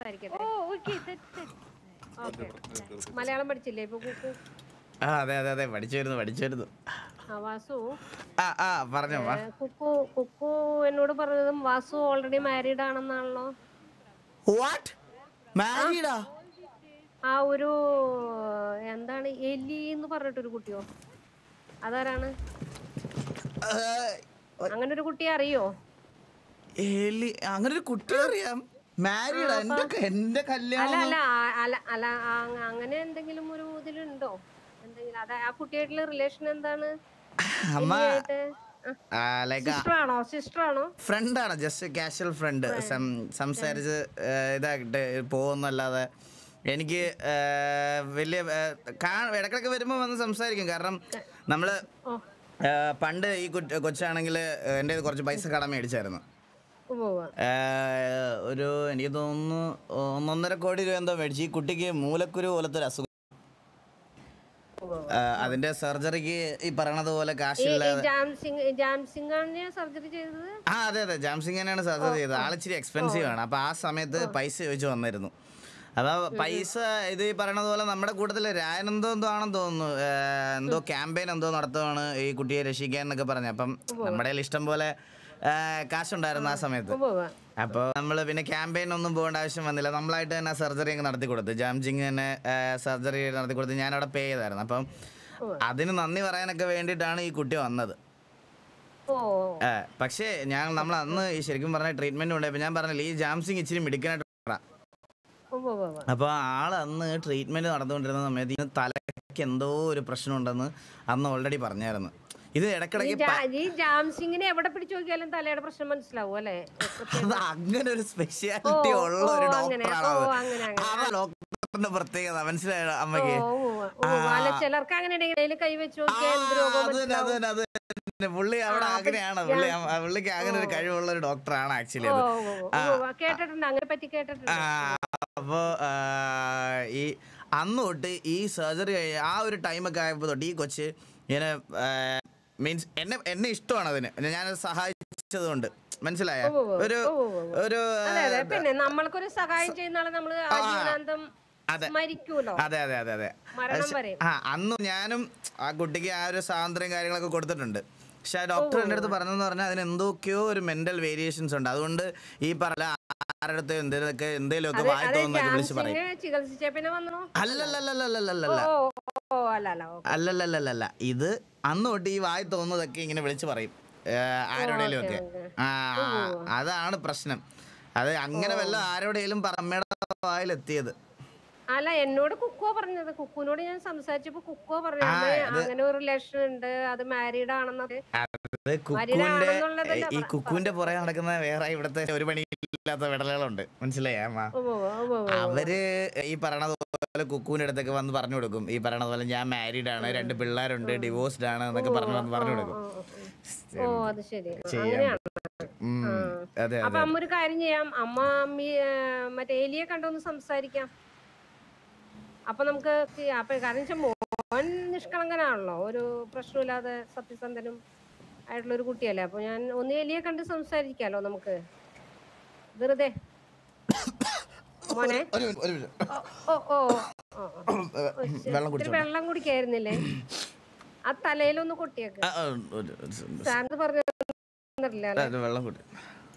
സംസാരിക്കട്ടെ ഓ okay okay Malayalam പഠിച്ചില്ലേ ഇപ്പൊ കുക്കു ആ അതെ അതെ അതെ പഠിച്ചു വരുന്നു പഠിച്ചു വരുന്നു ആ വാസു ആ ആ പറഞ്ഞോ വാ ഏ, കുക്കു കുക്കു എന്നോട് പറഞ്ഞതും വാസു ഓൾറെഡി മാരീഡ് ആണെന്നാണല്ലോ വാട്ട് മാരീഡാ ആ ഒരു എന്താണ് എലി എന്ന് പറഞ്ഞിട്ടൊരു കുട്ടിയോ അതാരാണ് അങ്ങനെ ഒരു കുട്ടിയെ അറിയോ എലി അങ്ങനെ ഒരു കുട്ടി അറിയാം മാരീഡാ എന്റെ എന്റെ അല്ല കല്യാണം അല്ല ആ- അല്ല അല്ല ആ- അങ്ങനെ എന്തെങ്കിലും ഒരു ഇതിലുണ്ടോ എന്തെങ്കിലും അതെ ആ കുട്ടിയായിട്ടുള്ള റിലേഷൻ എന്താണ് അമ്മ എലിയായിട്ട് ലൈക്ക് സിസ്റ്റർ ആണോ സിസ്റ്റർ ആണോ ഫ്രണ്ടാണ് ജസ്റ്റ് കാഷ്വൽ ഫ്രണ്ട് സംസാരിച്ച് ഏ, ഇതാക്കിട്ട് പോകുന്നല്ലാതെ എനിക്ക് ഏ, വലിയ ഏ, കാ- ഇടയ്ക്കിടയ്ക്ക് വരുമ്പോൾ വന്ന് സംസാരിക്കും കാരണം നമ്മള് ഓ ഏ, പണ്ട് ഈ കുറ്റ- കൊച്ചാണെങ്കിൽ എൻ്റെ കയ്യിൽ കുറച്ച് പൈസ കടം മേടിച്ചായിരുന്നു ഉവ്വ് ഏ, ഒരു എനിക്ക് തോന്നുന്നു ഒന്നൊന്നര കോടി രൂപ എന്തോ മേടിച്ചു ഈ കുട്ടിക്ക് മൂലക്കുരു പോലത്തെ ഒരു അസുഖം ഉവ്വ്. ഏ, അതിന്റെ സർജറിക്ക് ഈ പറയണത് പോലെ ഈ കാശില്ല ഈ ജാം സിംഗ് ജാം സിംഗ് ആണ് സർജറി ചെയ്തത് ആ അതെ അതെ ജാംസിംഗ് തന്നെയാണ് സർജറി ചെയ്തത് ആളിച്ചിരി എക്സ്പെൻസീവ് ആണ് അപ്പൊ ആ സമയത്ത് പൈസ ചോദിച്ചു വന്നിരുന്നു അപ്പൊ പൈസ ഇത് ഈ പറയണത് പോലെ നമ്മുടെ കൂട്ടത്തില് രായനെന്തോ എന്തോ ആണെന്ന് തോന്നുന്നു ഏ, എന്തോ ക്യാമ്പയിൻ എന്തോ നടത്തുവാണ് ഈ കുട്ടിയെ രക്ഷിക്കാൻ എന്നൊക്കെ പറഞ്ഞു അപ്പം നമ്മുടെ കയ്യിൽ ഇഷ്ടം പോലെ ഏ, കാശുണ്ടായിരുന്നു ആ സമയത്ത് ഉവ്വ് ഉവ്വ്. അപ്പോൾ നമ്മൾ പിന്നെ ക്യാമ്പയിൻ ഒന്നും പോകേണ്ട ആവശ്യം വന്നില്ല നമ്മളായിട്ട് തന്നെ സർജറി അങ്ങ് നടത്തി കൊടുത്തു ജാംജിങ് തന്നെ സർജറി നടത്തി കൊടുത്ത് ഞാൻ അവിടെ പേ ചെയ്തായിരുന്നു അപ്പം അതിന് നന്ദി പറയാനൊക്കെ വേണ്ടിയിട്ടാണ് ഈ കുട്ടി വന്നത് ഓ ഏ, പക്ഷേ ഞാൻ നമ്മൾ അന്ന് ഈ ശരിക്കും പറഞ്ഞ ട്രീറ്റ്മെന്റ് ഉണ്ടായപ്പോൾ ഞാൻ പറഞ്ഞില്ല ഈ ജാംസിങ് ഇച്ചിരി മിടുക്കനായിട്ട് ഉവ്വ് ഉവ്വ് ഉവ്വ്. അപ്പോൾ ആൾ അന്ന് ട്രീറ്റ്മെന്റ് നടന്നുകൊണ്ടിരുന്ന സമയത്ത് ഇതിന് തലയ്ക്ക് എന്തോ ഒരു പ്രശ്നമുണ്ടെന്ന് അന്ന് ഓൾറെഡി പറഞ്ഞായിരുന്നു ഇത് ഈ ഇടയ്ക്കിടയ്ക്ക് ജാ- ഈ ജാം സിംഗിനെ എവിടെ പിടിച്ചു നോക്കിയാലും തലയുടെ പ്രശ്നം മനസ്സിലാവും അല്ലേ അത് അങ്ങനെ ഒരു സ്പെഷ്യാലിറ്റി ഓ, ഉള്ള ഒരു ഓ, അങ്ങനെ, ഡോക്ടറാണ് ഓ, അത് അങ്ങനെ, അങ്ങനെ. ആ ഡോക്ടറിന്റെ പ്രത്യേകത മനസ്സിലായോ അമ്മയ്ക്ക് ഓ, ഉവ്വ് ഉവ്വ്. അല്ല ചിലർക്ക് അങ്ങനെ ഉണ്ടെങ്കിൽ കൈ വെച്ച് നോക്കിയാൽ എന്ത് രോഗവും അത് തന്നെ, അത് തന്നെ, അത് തന്നെ. പുള്ളി അവിടെ ആ, അപ്പൊ അങ്ങനെയാണ് പുള്ളി ആ, പുള്ളിക്ക് അങ്ങനെ ഒരു കഴിവുള്ള ഒരു ഡോക്ടറാണ് ആക്ച്വലി ഓ, അത് ഓ, ഓ, ഓ, കേട്ടിട്ടുണ്ട് അങ്ങനെ പറ്റി കേട്ടിട്ടുണ്ട് ആ, അപ്പോ ആ, ഈ അന്ന് തൊട്ട് ഈ സർജറി കഴിയ ആ ഒരു ടൈമൊക്കെ ആയപ്പോൾ തൊട്ട് ഈ കൊച്ച് ഇങ്ങനെ മീൻസ് എന്നെ എന്നെ ഇഷ്ടമാണ് അതിന് ഞാൻ സഹായിച്ചത് കൊണ്ട് മനസ്സിലായ ഉവ്വ് ഉവ്വ്. ഒരു ഉവ്വ് ഉവ്വ്. ഒരു അതെ അതെ പിന്നെ നമ്മൾക്കൊരു സഹായം ചെയ്യുന്ന ആളെ നമ്മള് ആജീവനാന്തം അതെ. സ്മരിക്കൂലോ അതെ അതെ അതെ അതെ മരണം പക്ഷെ- വരെ. ആ അന്ന് ഞാനും ആ കുട്ടിക്ക് ആ ഒരു സ്വാതന്ത്ര്യം കാര്യങ്ങളൊക്കെ കൊടുത്തിട്ടുണ്ട് പക്ഷെ ആ ഡോക്ടർ എൻ്റെ അടുത്ത് പറഞ്ഞെന്ന് പറഞ്ഞാൽ അതിന് എന്തൊക്കെയോ ഒരു മെന്റൽ വേരിയേഷൻസ് ഉണ്ട് അതുകൊണ്ട് ഈ പറഞ്ഞ ആരുടെ അടുത്ത് എന്തെങ്കിലുമൊക്കെ എന്തെങ്കിലുമൊക്കെ അത് വായി അത് തോന്നുന്നൊക്കെ വിളിച്ച് പറയും ജാംസിനെ ചികിത്സിച്ച പിന്നെ വന്നോ അല്ലല്ലല്ലല്ലല്ലല്ല ഓ ഓ അല്ല അല്ല ഓ. അല്ലല്ലല്ലല്ല ഇത് അന്ന് തൊട്ട് ഈ വായി തോന്നുന്നതൊക്കെ ഇങ്ങനെ വിളിച്ച് പറയും ആരോടേലും ഒക്കെ ആ അതാണ് പ്രശ്നം അത് അങ്ങനെ വല്ല ആരോടേലും പറ- അമ്മയുടെ വായിലെത്തിയത് അല്ല എന്നോട് കുക്കോ പറഞ്ഞത് കുക്കുവിനോട് ഞാൻ സംസാരിച്ചപ്പോ കുക്കോ പറഞ്ഞു ആ, "അമ്മേ, അത് അങ്ങനെ ഒരു റിലേഷൻ ഉണ്ട് അത് മാരീഡ് ആണെന്നൊക്കെ അത് കുക്കുവിന്റെ മരിയാണെന്നുള്ളതല്ല ഈ പറ- കുക്കുവിന്റെ പുറകെ നടക്കുന്ന വേറെ ഇവിടുത്തെ ഒരു പണിയില്ലാത്ത വിടലുകളുണ്ട് മനസ്സിലായ അമ്മ ഉവ്വ് ഉവ്വ് ഉവ്വ് ഉവ്വ്. അവര് ഈ പറയണത് പോലെ കുക്കുവിന്റെ അടുത്തൊക്കെ വന്ന് പറഞ്ഞു കൊടുക്കും ഈ പറയണത് പോലെ ഞാൻ മാരീഡ് ആണ് രണ്ട് പിള്ളേരുണ്ട് ഡിവോഴ്സ്ഡ് ആണ് എന്നൊക്കെ പറഞ്ഞു വന്ന് പറഞ്ഞു കൊടുക്കും ഓ അത് ശരി ചെയ്യാൻ അങ്ങനെയാണ് ഉം, അതെ അപ്പൊ അതെ അമ്മ ഒരു കാര്യം ചെയ്യാം അമ്മ അമ്മി ഏ, മറ്റേ എലിയെ കണ്ടൊന്ന് സംസാരിക്കാം അപ്പൊ നമുക്ക് ക- അപ്പൊ കാരണം വെച്ചാൽ മോൻ നിഷ്കളങ്കനാണല്ലോ ഒരു പ്രശ്നമില്ലാതെ സത്യസന്ധനും ആയിട്ടുള്ള ഒരു കുട്ടിയല്ലേ അപ്പൊ ഞാൻ ഒന്ന് എലിയെ കണ്ട് സംസാരിക്കാലോ നമുക്ക് വെറുതെ മോനെ ഒരു മിനിറ്റ്, ഒരു മിനിറ്റ്. ഓ ഓ ഓ, ഓ. വെള്ളം ഇത്തിരി കുടിച്ചോ വെള്ളം കുടിക്കായിരുന്നില്ലേ ആ തലയിലൊന്ന് കൊട്ടിയേക്ക് ആ, ആ, ഒരു- ഒരു- സാറിന് പറഞ്ഞില്ല ആ, ഒരു വെള്ളം കുടി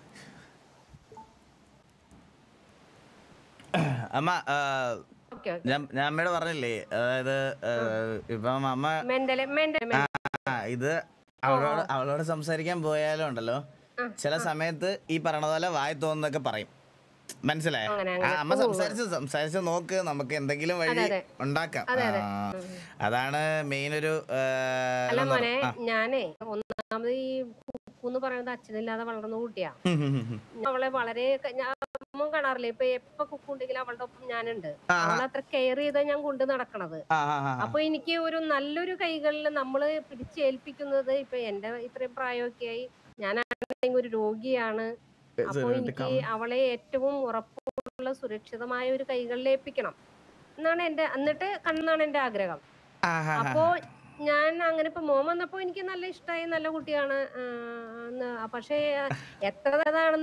അമ്മ ആ, ഓക്കെ ഓക്കെ ഞാൻ ഞാൻ അമ്മയോട് പറഞ്ഞില്ലേ അതായത് ആ, ഇപ്പം അമ്മ മെന്റല് മെന്റൽ ആ ഇത് അവളോട് അവളോട് സംസാരിക്കാൻ പോയാലും ഉണ്ടല്ലോ ചില സമയത്ത് ഈ പറയണ പോലെ വായി തോന്നുന്നതൊക്കെ പറയും മനസ്സിലായോ അങ്ങനെ, ആ, അമ്മ സംസാരിച്ച് സംസാരിച്ച് നോക്ക് നമുക്ക് എന്തെങ്കിലും വഴി അതെ. ഉണ്ടാക്കാം ആ, അതാണ് മെയിൻ ഒരു ആ, അല്ല എന്താ മോനെ പറയാ? ഞാനേ ഒന്നാമത് ഈ കുക്കു എന്ന് പറയുന്നത് അച്ഛനില്ലാതെ വളർന്ന കുട്ടിയാ ഉം, ഉം, ഉം, ഉം. അവളെ വളരെ ക- ഞാൻ അമ്മ കാണാറില്ല ഇപ്പൊ എപ്പൊ കുക്കു ഉണ്ടെങ്കിലും അവളുടെ ഒപ്പം ഞാനുണ്ട് ആ, ആ. അവളെ അത്ര കെയർ ചെയ്താ ഞാൻ കൊണ്ട് നടക്കണത് ആ, ആ, ആ, ആ. അപ്പൊ എനിക്ക് ഒരു നല്ലൊരു കൈകളിൽ നമ്മള് പിടിച്ചേൽപ്പിക്കുന്നത് ഇപ്പൊ എന്റെ ഇത്രയും പ്രായമൊക്കെ ആയി ഞാനാണെങ്കിൽ ഒരു രോഗിയാണ് അപ്പൊ എനിക്ക് അവളെ ഏറ്റവും ഉറപ്പുള്ള സുരക്ഷിതമായ ഒരു കൈകളിൽ ഏൽപ്പിക്കണം എന്നാണ് എന്റെ എന്നിട്ട് കണ്ണാണ് എന്റെ ആഗ്രഹം ആ, ആ, ആ. അപ്പോ ഞാൻ അങ്ങനെ ഇപ്പൊ മോൻ വന്നപ്പോ എനിക്ക് നല്ല ഇഷ്ടമായി നല്ല കുട്ടിയാണ് ആ, എന്ന്. ആ, പക്ഷേ എത്ര ഇതാണെന്ന് ആരും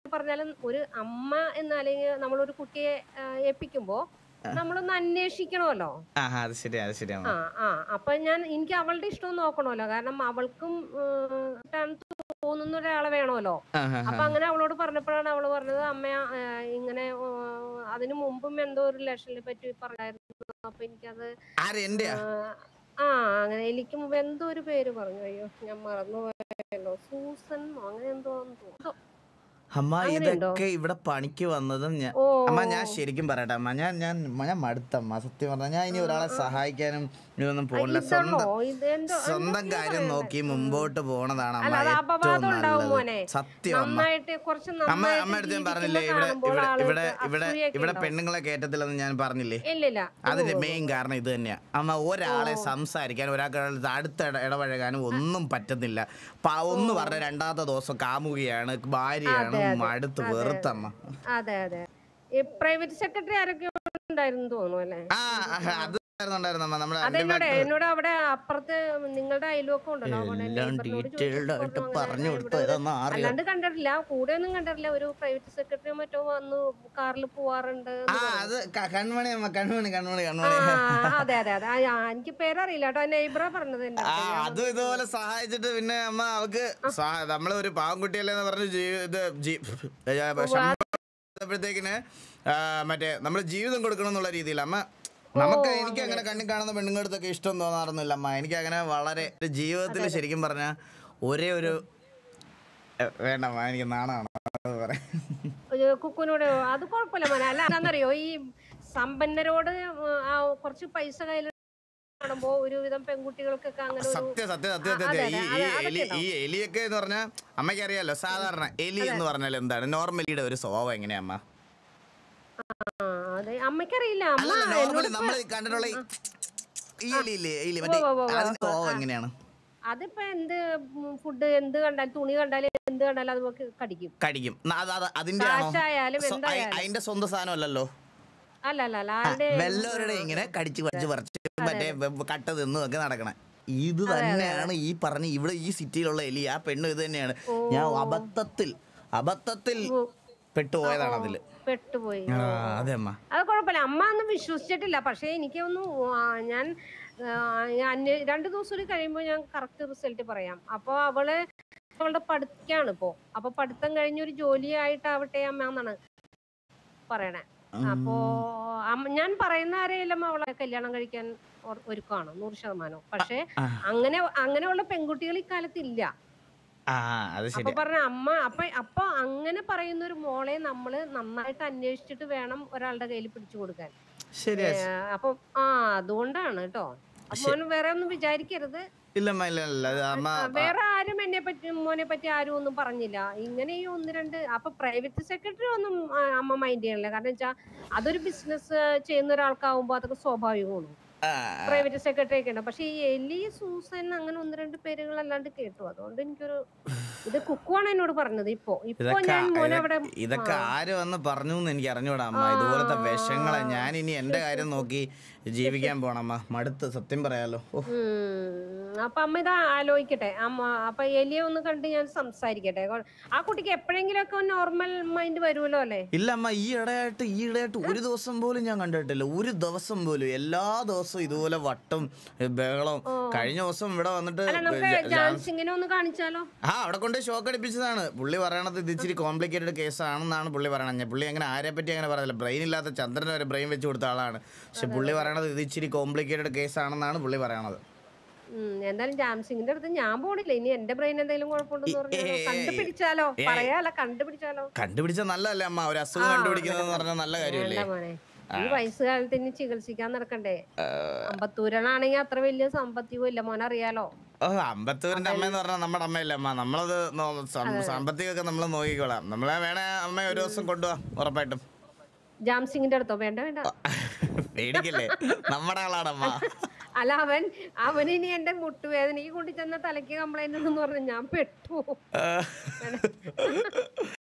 പറഞ്ഞാലും ഒരു അമ്മ എന്ന് അല്ലെങ്കിൽ നമ്മളൊരു കുട്ടിയെ ആ, ഏൽപ്പിക്കുമ്പോ നമ്മളൊന്ന് അന്വേഷിക്കണമല്ലോ ആ ആ, അത് ശരി അത് ശരി ആ അമ്മ ആ അപ്പൊ ഞാൻ എനിക്ക് അവളുടെ ഇഷ്ടം നോക്കണമല്ലോ കാരണം അവൾക്കും ഉം, ഇഷ്ടം തോന്നുന്ന ഒരാളെ വേണമല്ലോ ആ, ആ, അപ്പൊ അങ്ങനെ അവളോട് പറഞ്ഞപ്പോഴാണ് അവള് പറഞ്ഞത് അമ്മ ആ, ഇങ്ങനെ ഉം, അതിനു മുമ്പും എന്തോ ഒരു റിലേഷനെ പറ്റി പറഞ്ഞായിരുന്നു അപ്പൊ എനിക്കത് ആര് എന്റെയാ ആ, ആ അങ്ങനെ എനിക്ക് മുമ്പ് എന്തോ ഒരു പേര് പറഞ്ഞു അയ്യോ ഞാൻ മറന്നുപോയല്ലോ സൂസൻ അങ്ങനെ എന്തോ ആണെന്ന് തോന്നുന്നു അമ്മ അങ്ങനെയുണ്ടോ? ഇതൊക്കെ ഇവിടെ പണിക്ക് വന്നതും ഞാൻ ഓ അമ്മ ഞാൻ ശരിക്കും പറയട്ടെ അമ്മ ഞാൻ ഞാൻ ഞാൻ മടുത്തമ്മ സത്യം പറഞ്ഞാൽ ഞാൻ ഇനി ഒരാളെ സഹായിക്കാനും ഇതൊന്നും പോകില്ല ഇതാണോ സ്വന്തം ഇത് എന്തോ സ്വന്തം കാര്യം നോക്കി മുമ്പോട്ട് പോണതാണ് അല്ല അമ്മ അത് ഏറ്റവും അപവാദം ഉണ്ടാവും നല്ലത് മോനെ സത്യം അമ്മ നന്നായിട്ട് കുറച്ച് അമ്മ നന്നായിട്ട് അമ്മ അടുത്ത് ഞാൻ ജീവിക്കുന്ന പറഞ്ഞില്ലേ ഇവിടെ കാണുമ്പോൾ ഇവിടെ ആളുകൾക്ക് ഇവിടെ ഇവിടെ അസൂയൊക്കെ ഇവിടെ ഉണ്ടാവും. പെണ്ണുങ്ങളെ കയറ്റത്തില്ലെന്ന് ഞാൻ പറഞ്ഞില്ലേ ഇല്ലില്ല അതിന്റെ മെയിൻ കാരണം ഇത് തന്നെയാ അമ്മ ഒരാളെ സംസാരിക്കാൻ ഒരാൾക്ക് അടുത്ത് ഇട- ഇടപഴകാനും ഒന്നും പറ്റുന്നില്ല പ- ഒന്ന് പറഞ്ഞ രണ്ടാമത്തെ ദിവസം കാമുകയാണ് ഭാര്യയാണ് മടുത്ത് വെറുത്തമ്മ അതെ അതെ ഈ പ്രൈവറ്റ് സെക്രട്ടറി ആരൊക്കെ ഉണ്ടായിരുന്നു തോന്നുന്നു അല്ലേ ആ അത് ഉണ്ടായിരുന്നമ്മ നമ്മുടെ അതെന്നോട് എന്നോട് അവിടെ അപ്പുറത്ത് നിങ്ങളുടെ അയൽവക്കം ഉണ്ടല്ലോ അവിടെ എല്ലാം neighbour-നോട് ഡീറ്റെയിൽഡ് ആയിട്ട് ചോദിച്ചപ്പോൾ പറഞ്ഞു അങ്ങനെ കൊടുത്തു ഇവിടെ ഇതൊന്നും അറിയാം അല്ലാണ്ട് കണ്ടിട്ടില്ല കൂടെ ഒന്നും കണ്ടിട്ടില്ല ഒരു പ്രൈവറ്റ് സെക്രട്ടറി മറ്റോ വന്ന് കാറിൽ പോവാറുണ്ട് ആ അത് ക- കൺമണി അമ്മ കൺമണി കൺമണി ആ കൺമണി അതെ അതെ അതെ ആ, ആ, എനിക്ക് പേരറിയില്ല കേട്ടോ നെയ്ബറാ പറഞ്ഞത് എന്റെ ആ അടുത്ത്. ഞാൻ അതും ഇതുപോലെ സഹായിച്ചിട്ട് പിന്നെ അമ്മ അവക്ക് സഹ- നമ്മള് ഒരു പാവൻകുട്ടിയല്ലേ എന്ന് പറഞ്ഞ് ജീ- ഇത് ജീ- ശമ്പളത്തേക്കിന് മറ്റേ നമ്മൾ ജീവിതം കൊടുക്കണം എന്നുള്ള രീതിയിൽ അമ്മ നമുക്ക് എനിക്ക് അങ്ങനെ കണ്ണി കാണുന്ന പെണ്ണുങ്ങളടുത്തൊക്കെ ഇഷ്ടം തോന്നാറൊന്നുമില്ല അമ്മ എനിക്ക് അങ്ങനെ വളരെ ഒരു ജീവിതത്തിൽ ശരിക്കും പറഞ്ഞ ഒരേ ഒരു ഏ, വേണ്ട അമ്മ എനിക്ക് നാണാണ് അത് പറയാം ഒരു കുക്കുനോട് അത് കുഴപ്പമില്ല മോനെ അല്ല എന്താണെന്നറിയോ ഈ സമ്പന്നരോട് ആ കുറച്ച് പൈസ കയ്യിൽ കാണുമ്പോ ഒരുവിധം പെൺകുട്ടികൾക്കൊക്കെ അങ്ങനെ ഒരു സത്യം സത്യം സത്യം ആ, സത്യം അതെ, ഈ അതെ, ഈ അതൊക്കെ എലി ഉണ്ടാവും. ഈ എലിയൊക്കെ എന്ന് പറഞ്ഞാൽ അമ്മയ്ക്ക് അറിയാലോ സാധാരണ എലി എന്ന് പറഞ്ഞാൽ എന്താണ് നോർമലിയുടെ ഒരു സ്വഭാവം എങ്ങനെയാ അമ്മ ആ, അതെ അമ്മയ്ക്കറിയില്ല അമ്മ അല്ലല്ല നോർമലി എന്നോട് നമ്മൾ കണ്ടിട്ടുള്ള ഈ ഈ എലി ഇല്ലേ എലി മറ്റേ ഉവ്വ് ഉവ്വ് ഉവ്വ് അതിന്റെ സ്വഭാവം എങ്ങനെയാണ് അതിപ്പോ എന്ത് ഫുഡ് എന്ത് കണ്ടാലും തുണി കണ്ടാലും എന്ത് കണ്ടാലും അത് നമുക്ക് കടിക്കും കടിക്കും ന- അത് അത് അതിന്റെ ആണോ കാശായാലും സ്വ- അയ്- എന്തായാലും അതിന്റെ സ്വന്തം സാധനം അല്ലല്ലോ അല്ല അല്ല അല്ല ആരുടെ വെല്ലവരുടെ ഇങ്ങനെ കടിച്ച് പറിച്ച് പറിച്ച് മറ്റേ വെ- കട്ട തിന്നും ഒക്കെ നടക്കണേ ഇത് തന്നെയാണ് ഈ പറഞ്ഞ ഇവിടെ ഈ സിറ്റിയിലുള്ള എലി ആ പെണ്ണും ഇത് തന്നെയാണ് ഞാൻ അബദ്ധത്തിൽ അബദ്ധത്തിൽ പെട്ടുപോയതാണ് അതില് പെട്ടുപോയി ആ, അതെ അമ്മ അത് കുഴപ്പമില്ല അമ്മ ഒന്നും വിശ്വസിച്ചിട്ടില്ല പക്ഷേ എനിക്കൊന്ന് ആ, ഞാൻ ആ, ഞാൻ അന്വേ- രണ്ട് ദിവസം കൂടി കഴിയുമ്പോൾ ഞാൻ കറക്റ്റ് റിസൾട്ട് പറയാം അപ്പോൾ അവള് അവളുടെ പഠിക്കാണ് ഇപ്പോ അപ്പൊ പഠിത്തം കഴിഞ്ഞൊരു ജോലിയായിട്ടാവട്ടെ അമ്മ എന്നാണ് പറയണേ അപ്പോ അമ്മ- ഞാൻ പറയുന്ന ആരെയെല്ലാം അവളെ കല്യാണം കഴിക്കാൻ ഒ- ഒരുക്കമാണ് നൂറ് ശതമാനം പക്ഷേ ആ. അങ്ങനെ അങ്ങനെയുള്ള പെൺകുട്ടികൾ ഇക്കാലത്ത് ഇല്ല ആ അത് അപ്പൊ ശരി പറഞ്ഞ അമ്മ അപ്പൊ അപ്പൊ അങ്ങനെ പറയുന്ന ഒരു മോളെ നമ്മള് നന്നായിട്ട് അന്വേഷിച്ചിട്ട് വേണം ഒരാളുടെ കയ്യിൽ പിടിച്ചു കൊടുക്കാൻ ശരിയാ ഏ, അപ്പൊ ആ അതുകൊണ്ടാണ് കേട്ടോ അപ്പൊ മോന് വേറെ ഒന്നും വിചാരിക്കരുത് ഇല്ലമ്മ ഇല്ല ഇല്ല ഇത് അമ്മ ആ, വേറെ ആരും എന്നെ പറ്റി മോനെ പറ്റി ആരും ഒന്നും പറഞ്ഞില്ല ഇങ്ങനെ ഈ ഒന്ന് രണ്ട് അപ്പൊ പ്രൈവറ്റ് സെക്രട്ടറി ഒന്നും ആ, അമ്മ മൈൻഡ് ചെയ്യണില്ല കാരണം വെച്ചാ അതൊരു ബിസിനസ് ചെയ്യുന്ന ഒരാൾക്കാവുമ്പോ അതൊക്കെ സ്വാഭാവികമാണ് ആ, പ്രൈവറ്റ് സെക്രട്ടറി ഒക്കെ ഉണ്ട് പക്ഷെ ഈ എലി സൂസൻ അങ്ങനെ ഒന്ന് രണ്ട് പേരുകൾ അല്ലാണ്ട് കേട്ടു അതുകൊണ്ട് എനിക്കൊരു ഇത് കുക്കുവാണ് എന്നോട് പറഞ്ഞത് ഇപ്പൊ ഇപ്പൊ ഇതൊക്കെ ഞാൻ മോനെ ഇതൊക്കെ- അവിടെ ഇതൊക്കെ ആര് വന്ന് പറഞ്ഞു എന്ന് എനിക്ക് അറിഞ്ഞൂടാ അമ്മ ഇതുപോലത്തെ വിഷങ്ങളെ ഞാൻ ഇനി എന്റെ കാര്യം നോക്കി ജീവിക്കാൻ പോണമ്മ മടുത്ത് സത്യം പറയാലോ ഓ ഉം. അപ്പൊ അമ്മ ഇത് ആലോചിക്കട്ടെ അമ്മ അപ്പൊ എലിയെ ഒന്ന് കണ്ട് ഞാൻ സംസാരിക്കട്ടെ കൊ- ആ കുട്ടിക്ക് എപ്പോഴെങ്കിലും ഒക്കെ നോർമൽ മൈൻഡ് വരുമല്ലോ അല്ലേ ഇല്ല അമ്മ ഈ ഇടയായിട്ട് ഈ ഇടയായിട്ട് ഒരു ദിവസം പോലും ഞാൻ കണ്ടിട്ടില്ല ഒരു ദിവസം പോലും എല്ലാ ദിവസവും ഇതുപോലെ വട്ടം ഏ, ബഹളം കഴിഞ്ഞ ദിവസം ഇവിടെ വന്നിട്ട് അല്ല നമുക്ക് ജ- ജാ- ജാൻസിങ്ങിനെ ഒന്ന് കാണിച്ചാലോ ആ അവിടെ കൊണ്ട് ഷോക്ക് അടിപ്പിച്ചതാണ് പുള്ളി പറയണത് ഇത് ഇച്ചിരി കോംപ്ലിക്കേറ്റഡ് കേസാണെന്നാണ് പുള്ളി പറയണത് ഞാൻ പുള്ളി അങ്ങനെ ആരെ പറ്റി അങ്ങനെ പറയുന്നില്ല ബ്രെയിൻ ഇല്ലാത്ത ചന്ദ്രന് വരെ ബ്രെയിൻ വെച്ച് കൊടുത്ത ആളാണ് പക്ഷെ പുള്ളി പറയണത് ഇത് ഇച്ചിരി കോംപ്ലിക്കേറ്റഡ് കേസാണെന്നാണ് പുള്ളി പറയണത് ഉം, എന്തായാലും ജാംസിങ്ങിന്റെ അടുത്ത് ഞാൻ പോണില്ല ഇനി എന്റെ ബ്രെയിൻ എന്തെങ്കിലും കുഴപ്പമുണ്ടെന്ന് പറഞ്ഞാൽ ഏ, ഏ, കണ്ടുപിടിച്ചാലോ ഏ. പറയാല കണ്ടുപിടിച്ചാലോ കണ്ടുപിടിച്ച നല്ലതല്ലേ അമ്മ ഒരു അസുഖം കണ്ടുപിടിക്കുന്നത് പറഞ്ഞാൽ നല്ല കാര്യമല്ലേ വേണ്ട മോനെ ഈ വയസ്സുകാലത്ത് ഇനി ചികിത്സിക്കാൻ നടക്കണ്ടേ അമ്പത്തൂരനാണെങ്കിൽ അത്ര വലിയ സാമ്പത്തികവും ഇല്ല മോനെ അറിയാലോ ഓ അമ്പത്തൂരിന്റെ അമ്മ എന്ന് പറഞ്ഞാൽ നമ്മുടെ അമ്മയല്ലേ അമ്മ നമ്മളത് നോ- സം- സാമ്പത്തികമൊക്കെ നമ്മൾ നോക്കിക്കോളാം നമ്മളെ വേണേ അമ്മ ഒരു ദിവസം കൊണ്ടുപോവാ ഉറപ്പായിട്ടും ജാംസിങ്ങിന്റെ അടുത്തോ വേണ്ട വേണ്ട പേടിക്കല്ലേ നമ്മുടെ ആളാണമ്മ അല്ല അവൻ അവൻ ഇനി എന്റെ മുട്ടുവേദനയ്ക്ക് കൊണ്ട് ചെന്ന തലയ്ക്ക് കംപ്ലൈന്റ് എന്ന് പറഞ്ഞു ഞാൻ പെട്ടു ആ.